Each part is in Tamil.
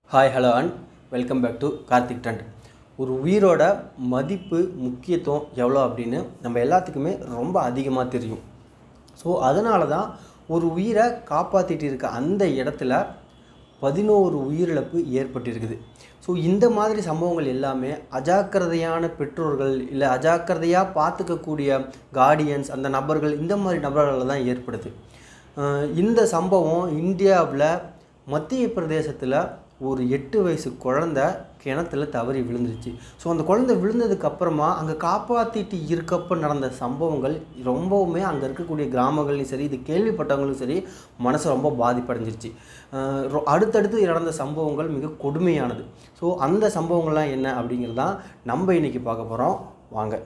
hi hello and welcome back to Karthik trend ஒரு உயிரோட மதிப்பு முக்கியத்துவம் எவ்வளோ அப்படின்னு நம்ம எல்லாத்துக்குமே ரொம்ப அதிகமாக தெரியும் ஸோ அதனால தான் ஒரு உயிரை காப்பாற்றிட்டு இருக்க அந்த இடத்துல பதினோரு உயிரிழப்பு ஏற்பட்டிருக்குது ஸோ இந்த மாதிரி சம்பவங்கள் எல்லாமே அஜாக்கிரதையான பெற்றோர்கள் இல்லை அஜாக்கிரதையாக பார்த்துக்கக்கூடிய கார்டியன்ஸ் அந்த நபர்கள் இந்த மாதிரி நபர்களால் தான் ஏற்படுது அஹ் இந்த சம்பவம் இந்தியாவில் மத்திய பிரதேசத்தில் ஒரு எட்டு வயசு குழந்த கிணத்துல தவறி விழுந்துருச்சு ஸோ அந்த குழந்தை விழுந்ததுக்கு அப்புறமா அங்கே காப்பாற்றிட்டு இருக்கப்ப நடந்த சம்பவங்கள் ரொம்பவுமே அங்கே இருக்கக்கூடிய கிராமங்களையும் சரி இது கேள்விப்பட்டவங்களும் சரி மனசு ரொம்ப பாதிப்படைஞ்சிருச்சு அஹ் ரொ- அடுத்தடுத்து நடந்த சம்பவங்கள் மிக கொடுமையானது ஸோ அந்த சம்பவங்கள்லாம் என்ன அப்படிங்கிறது தான் நம்ம இன்னைக்கு பார்க்க போகிறோம் வாங்க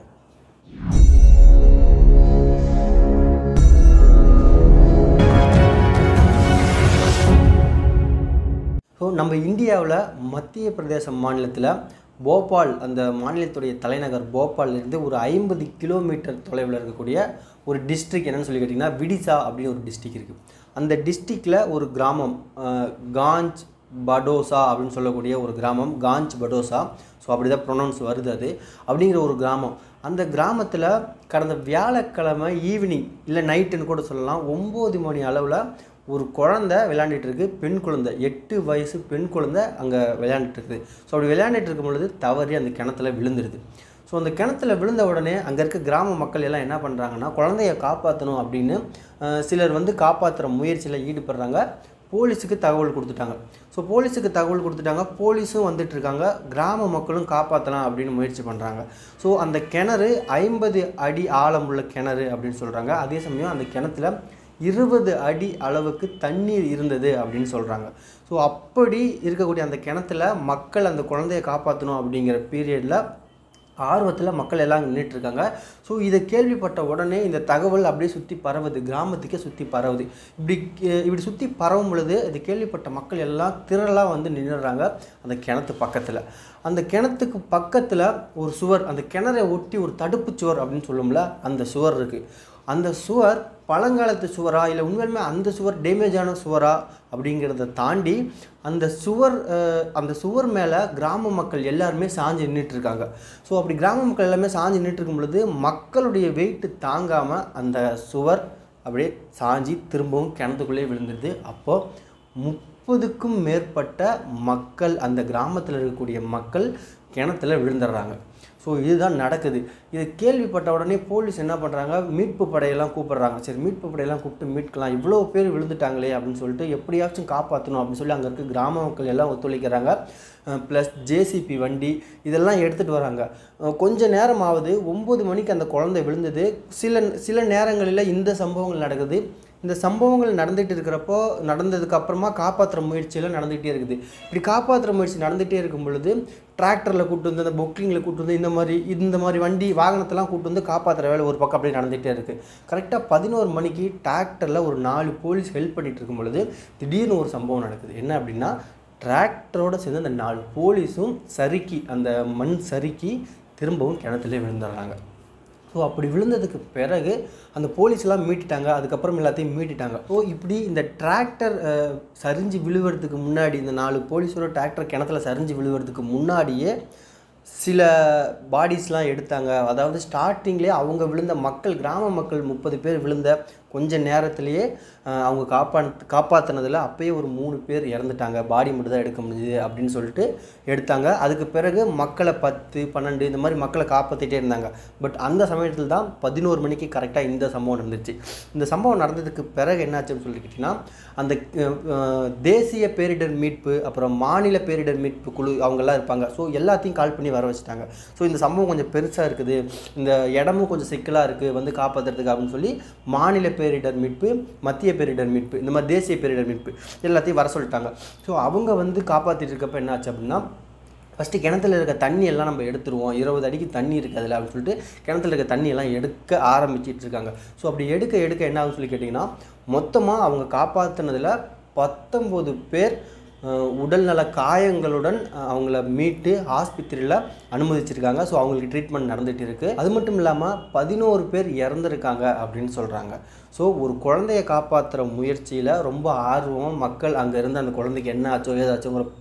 ஸோ நம்ம இந்தியாவில் மத்திய பிரதேச மாநிலத்தில் போபால் அந்த மாநிலத்துடைய தலைநகர் போபால்ல இருந்து ஒரு ஐம்பது கிலோமீட்டர் தொலைவில் இருக்கக்கூடிய ஒரு டிஸ்ட்ரிக்ட் என்னன்னு சொல்லி கேட்டிங்கன்னா விடிசா அப்படின்னு ஒரு டிஸ்ட்ரிக்ட் இருக்குது அந்த டிஸ்ட்ரிக்டில் ஒரு கிராமம் அஹ், காஞ்ச் படோசா அப்படின்னு சொல்லக்கூடிய ஒரு கிராமம் காஞ்ச் படோசா ஸோ அப்படி தான் ப்ரொனவுன்ஸ் வருது அது அப்படிங்கிற ஒரு கிராமம் அந்த கிராமத்தில் கடந்த வியாழக்கிழமை ஈவினிங் இல்லை நைட்டுன்னு கூட சொல்லலாம் ஒம்பது மணி அளவில் ஒரு குழந்தை விளையாண்டுட்டு இருக்கு பெண் குழந்தை எட்டு வயசு பெண் குழந்தை அங்கே விளையாண்டுட்டு இருக்குது ஸோ அப்படி விளையாண்டுட்டு இருக்கும் பொழுது தவறி அந்த கிணத்துல விழுந்துருது ஸோ அந்த கிணத்துல விழுந்த உடனே அங்கே இருக்க கிராம மக்கள் எல்லாம் என்ன பண்ணுறாங்கன்னா குழந்தைய காப்பாற்றணும் அப்படின்னு அஹ், சிலர் வந்து காப்பாற்றுற முயற்சியில் ஈடுபடுறாங்க போலீஸுக்கு தகவல் கொடுத்துட்டாங்க ஸோ போலீஸுக்கு தகவல் கொடுத்துட்டாங்க போலீஸும் வந்துட்டு இருக்காங்க கிராம மக்களும் காப்பாற்றலாம் அப்படின்னு முயற்சி பண்ணுறாங்க ஸோ அந்த கிணறு ஐம்பது அடி ஆழம் உள்ள கிணறு அப்படின்னு சொல்கிறாங்க அதே சமயம் அந்த கிணத்துல இருபது அடி அளவுக்கு தண்ணீர் இருந்தது அப்படின்னு சொல்கிறாங்க ஸோ அப்படி இருக்கக்கூடிய அந்த கிணத்துல மக்கள் அந்த குழந்தைய காப்பாற்றணும் அப்படிங்கிற பீரியடில் ஆர்வத்தில் மக்கள் எல்லாம் நின்றுட்டு இருக்காங்க ஸோ இதை கேள்விப்பட்ட உடனே இந்த தகவல் அப்படியே சுற்றி பரவுது கிராமத்துக்கே சுற்றி பரவுது இப்படி அஹ் இப்படி சுற்றி பரவும் பொழுது இது கேள்விப்பட்ட மக்கள் எல்லாம் திரளாக வந்து நின்றுடுறாங்க அந்த கிணத்து பக்கத்தில் அந்த கிணத்துக்கு பக்கத்தில் ஒரு சுவர் அந்த கிணறை ஒட்டி ஒரு தடுப்பு சுவர் அப்படின்னு சொல்லுவோம்ல அந்த சுவர் இருக்குது அந்த சுவர் பழங்காலத்து சுவரா இல்லை உண்மையிலுமே அந்த சுவர் டேமேஜான சுவரா அப்படிங்கிறத தாண்டி அந்த சுவர் அஹ், அந்த சுவர் மேலே கிராம மக்கள் எல்லாருமே சாஞ்சு நின்றுட்டு இருக்காங்க ஸோ அப்படி கிராம மக்கள் எல்லாமே சாஞ்சு நின்றுட்டு இருக்கும் பொழுது மக்களுடைய வெயிட்டு தாங்காமல் அந்த சுவர் அப்படியே சாஞ்சி திரும்பவும் கிணத்துக்குள்ளே விழுந்துருது அப்போது முப்பதுக்கும் மேற்பட்ட மக்கள் அந்த கிராமத்தில் இருக்கக்கூடிய மக்கள் கிணத்துல விழுந்துடுறாங்க ஸோ இதுதான் நடக்குது இது கேள்விப்பட்ட உடனே போலீஸ் என்ன பண்ணுறாங்க மீட்பு படையெல்லாம் கூப்பிடுறாங்க சரி மீட்பு படையெல்லாம் கூப்பிட்டு மீட்கலாம் இவ்வளோ பேர் விழுந்துட்டாங்களே அப்படின்னு சொல்லிட்டு எப்படியாச்சும் காப்பாற்றணும் அப்படின்னு சொல்லி அங்கே இருக்க கிராம மக்கள் எல்லாம் ஒத்துழைக்கிறாங்க ப்ளஸ் ஜேசிபி வண்டி இதெல்லாம் எடுத்துகிட்டு வராங்க அஹ் கொஞ்ச நேரம் ஆகுது ஒம்பது மணிக்கு அந்த குழந்தை விழுந்தது சில சில நேரங்களில் இந்த சம்பவங்கள் நடக்குது இந்த சம்பவங்கள் நடந்துகிட்டு இருக்கிறப்போ நடந்ததுக்கு அப்புறமா காப்பாற்றுற முயற்சியெல்லாம் நடந்துகிட்டே இருக்குது இப்படி காப்பாற்றுற முயற்சி நடந்துகிட்டே இருக்கும் பொழுது டிராக்டரில் கூட்டு வந்து அந்த பொக்கிங்கில் கூட்டு வந்து இந்த மாதிரி இந்த மாதிரி வண்டி வாகனத்தெல்லாம் கூட்டு வந்து காப்பாற்றுற வேலை ஒரு பக்கம் அப்படியே நடந்துகிட்டே இருக்குது கரெக்டாக பதினோரு மணிக்கு டிராக்டரில் ஒரு நாலு போலீஸ் ஹெல்ப் பண்ணிட்டு இருக்கும் பொழுது திடீர்னு ஒரு சம்பவம் நடக்குது என்ன அப்படின்னா டிராக்டரோட சேர்ந்து அந்த நாலு போலீஸும் சறுக்கி அந்த மண் சறுக்கி திரும்பவும் கிணத்துல விழுந்துடுறாங்க ஸோ அப்படி விழுந்ததுக்கு பிறகு அந்த போலீஸ்லாம் மீட்டுட்டாங்க அதுக்கப்புறம் எல்லாத்தையும் மீட்டுட்டாங்க ஸோ இப்படி இந்த டிராக்டர் அஹ், சரிஞ்சு விழுவறதுக்கு முன்னாடி இந்த நாலு போலீஸோட டிராக்டர் கிணத்துல சரிஞ்சு விழுவறதுக்கு முன்னாடியே சில பாடிஸ்லாம் எடுத்தாங்க அதாவது ஸ்டார்டிங்லேயே அவங்க விழுந்த மக்கள் கிராம மக்கள் முப்பது பேர் விழுந்த கொஞ்ச நேரத்திலேயே அஹ், அவங்க காப்பா காப்பாற்றினதில் அப்பயே ஒரு மூணு பேர் இறந்துட்டாங்க பாடி மட்டும் தான் எடுக்க முடிஞ்சுது அப்படின்னு சொல்லிட்டு எடுத்தாங்க அதுக்கு பிறகு மக்களை பத்து பன்னெண்டு இந்த மாதிரி மக்களை காப்பாற்றிட்டே இருந்தாங்க பட் அந்த சமயத்தில் தான் பதினோரு மணிக்கு கரெக்டாக இந்த சம்பவம் நடந்துச்சு இந்த சம்பவம் நடந்ததுக்கு பிறகு என்னாச்சுன்னு சொல்லிக்கிட்டிங்கன்னா அந்த அஹ், அஹ், தேசிய பேரிடர் மீட்பு அப்புறம் மாநில பேரிடர் மீட்பு குழு அவங்கெல்லாம் இருப்பாங்க ஸோ எல்லாத்தையும் கால் பண்ணி வர வச்சுட்டாங்க ஸோ இந்த சம்பவம் கொஞ்சம் பெருசாக இருக்குது இந்த இடமும் கொஞ்சம் சிக்கலாக இருக்குது வந்து காப்பாற்றுறதுக்கு அப்படின்னு சொல்லி மாநில பேரிடர் மீட்பு மத்திய பேரிடர் மீட்பு இந்த மாதிரி தேசிய பேரிடர் மீட்பு எல்லாத்தையும் வர சொல்லிட்டாங்க ஸோ அவங்க வந்து காப்பாற்றிட்டு இருக்கப்ப என்னாச்சு அப்படின்னா ஃபஸ்ட்டு கிணத்துல இருக்க தண்ணி எல்லாம் நம்ம எடுத்துருவோம் இருபது அடிக்கு தண்ணி இருக்குது அதில் அப்படின்னு சொல்லிட்டு கிணத்துல இருக்க தண்ணி எல்லாம் எடுக்க ஆரம்பிச்சிட்டு இருக்காங்க ஸோ அப்படி எடுக்க எடுக்க என்ன ஆகும்னு சொல்லி கேட்டிங்கன்னா மொத்தமாக அவங்க காப்பாற்றினதில் பத்தொம்போது பேர் அஹ், உடல்நல காயங்களுடன் அஹ், அவங்கள மீட்டு ஆஸ்பத்திரியில் அனுமதிச்சிருக்காங்க ஸோ அவங்களுக்கு ட்ரீட்மெண்ட் நடந்துகிட்டு இருக்குது அது மட்டும் இல்லாமல் பதினோரு பேர் இறந்துருக்காங்க அப்படின்னு சொல்கிறாங்க ஸோ ஒரு குழந்தைய காப்பாற்றுற முயற்சியில் ரொம்ப ஆர்வமாக மக்கள் அங்கே இருந்து அந்த குழந்தைக்கு என்ன ஆச்சோ ஏதாச்சோங்கிற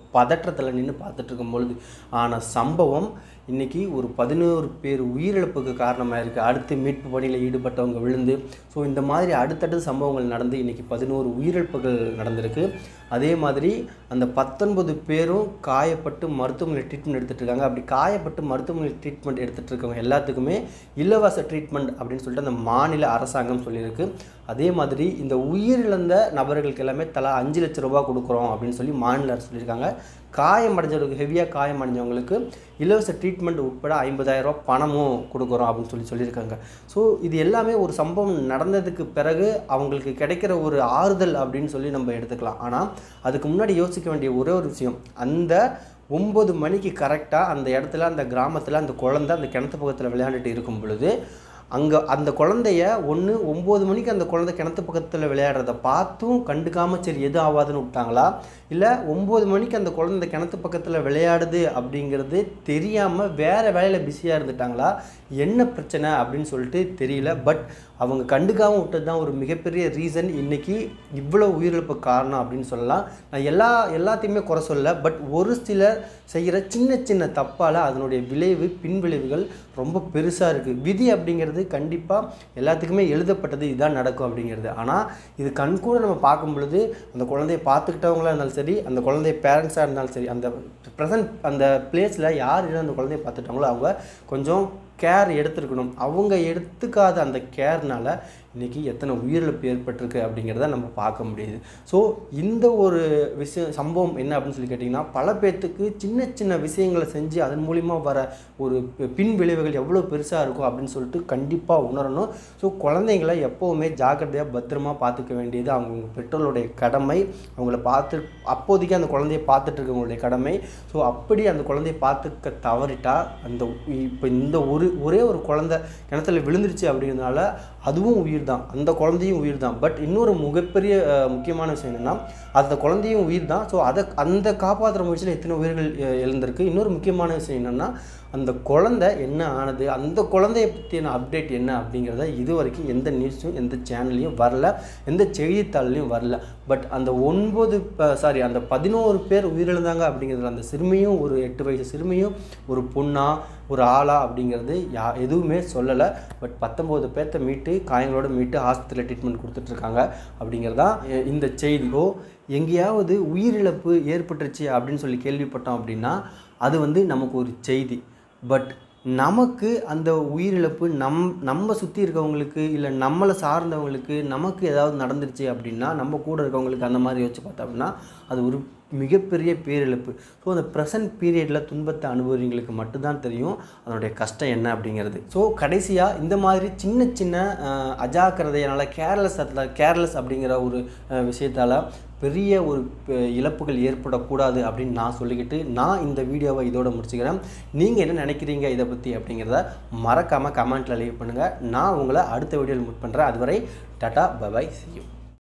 பதற்றத்தில் நின்று பார்த்துட்டு இருக்கும் பொழுது ஆன சம்பவம் இன்றைக்கி ஒரு பதினோரு பேர் உயிரிழப்புக்கு காரணமாக இருக்குது அடுத்து மீட்பு பணியில் ஈடுபட்டவங்க விழுந்து ஸோ இந்த மாதிரி அடுத்தடுத்த சம்பவங்கள் நடந்து இன்றைக்கி பதினோரு உயிரிழப்புகள் நடந்திருக்கு அதே மாதிரி அந்த பத்தொன்பது பேரும் காயப்பட்டு மருத்துவமனை ட்ரீட்மெண்ட் எடுத்துகிட்டு இருக்காங்க அப்படி காயப்பட்டு மருத்துவமனை ட்ரீட்மெண்ட் எடுத்துகிட்டு இருக்கவங்க எல்லாத்துக்குமே இலவச ட்ரீட்மெண்ட் அப்படின்னு சொல்லிட்டு அந்த மாநில அரசாங்கம் சொல்லியிருக்கு அதே மாதிரி இந்த உயிரிழந்த நபர்களுக்கு எல்லாமே தலா அஞ்சு லட்ச ரூபாய் கொடுக்குறோம் அப்படின்னு சொல்லி மாநில அரசு சொல்லியிருக்காங்க காயமடைஞ்சவங்களுக்கு ஹெவியாக காயமடைஞ்சவங்களுக்கு இலவச ட்ரீட்மெண்ட் உட்பட ஐம்பதாயிரம் ரூபாய் பணமும் கொடுக்குறோம் அப்படின்னு சொல்லி சொல்லியிருக்காங்க ஸோ இது எல்லாமே ஒரு சம்பவம் நடந்ததுக்கு பிறகு அவங்களுக்கு கிடைக்கிற ஒரு ஆறுதல் அப்படின்னு சொல்லி நம்ம எடுத்துக்கலாம் ஆனால் அதுக்கு முன்னாடி யோசிக்க வேண்டிய ஒரே ஒரு விஷயம் அந்த ஒம்பது மணிக்கு கரெக்டாக அந்த இடத்துல அந்த கிராமத்தில் அந்த குழந்தை அந்த கிணத்து பக்கத்தில் விளையாண்டுட்டு இருக்கும் பொழுது அங்கே அந்த குழந்தைய ஒன்று ஒம்பது மணிக்கு அந்த குழந்தை கிணத்து பக்கத்தில் விளையாடுறத பார்த்தும் கண்டுக்காமல் சரி எது ஆகாதுன்னு விட்டாங்களா இல்லை ஒம்பது மணிக்கு அந்த குழந்தை கிணத்து பக்கத்தில் விளையாடுது அப்படிங்கிறது தெரியாமல் வேறு வேலையில் பிஸியாக இருந்துட்டாங்களா என்ன பிரச்சனை அப்படின்னு சொல்லிட்டு தெரியல பட் அவங்க கண்டுக்காமல் விட்டது தான் ஒரு மிகப்பெரிய ரீசன் இன்றைக்கி இவ்வளோ உயிரிழப்பு காரணம் அப்படின்னு சொல்லலாம் நான் எல்லா எல்லாத்தையுமே குறை சொல்ல பட் ஒரு சிலர் செய்கிற சின்ன சின்ன தப்பால் அதனுடைய விளைவு பின்விளைவுகள் ரொம்ப பெருசாக இருக்குது விதி அப்படிங்கிறது கண்டிப்பாக எல்லாத்துக்குமே எழுதப்பட்டது இதுதான் நடக்கும் அப்படிங்கிறது ஆனால் இது கண்கூட நம்ம பார்க்கும் பொழுது அந்த குழந்தைய பார்த்துக்கிட்டவங்களா இருந்தாலும் சரி அந்த குழந்தைய பேரண்ட்ஸாக இருந்தாலும் சரி அந்த ப்ரெசன்ட் அந்த பிளேஸில் யார் இருந்து அந்த குழந்தைய பார்த்துட்டாங்களோ அவங்க கொஞ்சம் கேர் எடுத்துருக்கணும் அவங்க எடுத்துக்காத அந்த கேர்னால இன்றைக்கி எத்தனை உயிரிழப்பு ஏற்பட்டிருக்கு அப்படிங்கிறத நம்ம பார்க்க முடியுது ஸோ இந்த ஒரு விஷயம் சம்பவம் என்ன அப்படின்னு சொல்லி கேட்டிங்கன்னா பல பேர்த்துக்கு சின்ன சின்ன விஷயங்களை செஞ்சு அதன் மூலிமா வர ஒரு பி- பின் விளைவுகள் எவ்வளோ பெருசாக இருக்கும் அப்படின்னு சொல்லிட்டு கண்டிப்பாக உணரணும் ஸோ குழந்தைங்களை எப்போவுமே ஜாக்கிரதையாக பத்திரமா பார்த்துக்க வேண்டியது அவங்க பெற்றோருடைய கடமை அவங்கள பார்த்து அப்போதைக்கு அந்த குழந்தைய பார்த்துட்டு இருக்கவங்களுடைய கடமை ஸோ அப்படி அந்த குழந்தைய பார்த்துக்க தவறிட்டா அந்த இப்போ இந்த ஒரு ஒரே ஒரு குழந்தை கிணத்துல விழுந்துருச்சு அப்படிங்கிறதுனால அதுவும் உயிர் தான் அந்த குழந்தையும் உயிர் தான் பட் இன்னொரு மிகப்பெரிய அஹ், முக்கியமான விஷயம் என்னென்னா அந்த குழந்தையும் உயிர் தான் ஸோ அதை அந்த காப்பாற்றுற முயற்சியில் எத்தனை உயிர்கள் அஹ், எழுந்திருக்கு இன்னொரு முக்கியமான விஷயம் என்னென்னா அந்த குழந்தை என்ன ஆனது அந்த குழந்தைய பற்றின அப்டேட் என்ன அப்படிங்கிறத இது வரைக்கும் எந்த நியூஸும் எந்த சேனல்லையும் வரல எந்த செய்தித்தாள்லையும் வரல பட் அந்த ஒன்பது சாரி அந்த பதினோரு பேர் உயிரிழந்தாங்க அப்படிங்கிறதுல அந்த சிறுமியும் ஒரு எட்டு வயசு சிறுமியும் ஒரு பொண்ணா ஒரு ஆளா அப்படிங்கிறது யா எதுவுமே சொல்லலை பட் பத்தொம்போது பேர்த்த மீட்டு காயங்களோட மீட்டு ஹாஸ்பிட்டலில் ட்ரீட்மெண்ட் கொடுத்துட்ருக்காங்க அப்படிங்கிறதான் எ- இந்த செய்தியோ எங்கேயாவது உயிரிழப்பு ஏற்பட்டுருச்சு அப்படின்னு சொல்லி கேள்விப்பட்டோம் அப்படின்னா அது வந்து நமக்கு ஒரு செய்தி பட் நமக்கு அந்த உயிரிழப்பு நம் நம்ம சுற்றி இருக்கவங்களுக்கு இல்லை நம்மளை சார்ந்தவங்களுக்கு நமக்கு ஏதாவது நடந்துருச்சு அப்படின்னா நம்ம கூட இருக்கவங்களுக்கு அந்த மாதிரி யோசிச்சு பார்த்தோம் அப்படின்னா அது ஒரு மிகப்பெரிய பேரிழப்பு ஸோ அந்த ப்ரெசன்ட் பீரியடில் துன்பத்தை அனுபவிங்களுக்கு மட்டும்தான் தெரியும் அதனுடைய கஷ்டம் என்ன அப்படிங்கிறது ஸோ கடைசியாக இந்த மாதிரி சின்ன சின்ன அஹ், அஜாக்கிரதையினால கேர்லெஸ் கேர்லெஸ் அப்படிங்கிற ஒரு அஹ், விஷயத்தால் பெரிய ஒரு ப- இழப்புகள் ஏற்படக்கூடாது அப்படின்னு நான் சொல்லிக்கிட்டு நான் இந்த வீடியோவை இதோட முடிச்சுக்கிறேன் நீங்கள் என்ன நினைக்கிறீங்க இதை பற்றி அப்படிங்கிறத மறக்காமல் கமெண்ட்டில் லீவ் பண்ணுங்கள் நான் உங்களை அடுத்த வீடியோவில் மீட் பண்ணுறேன் அதுவரை டாட்டா பபாய் see you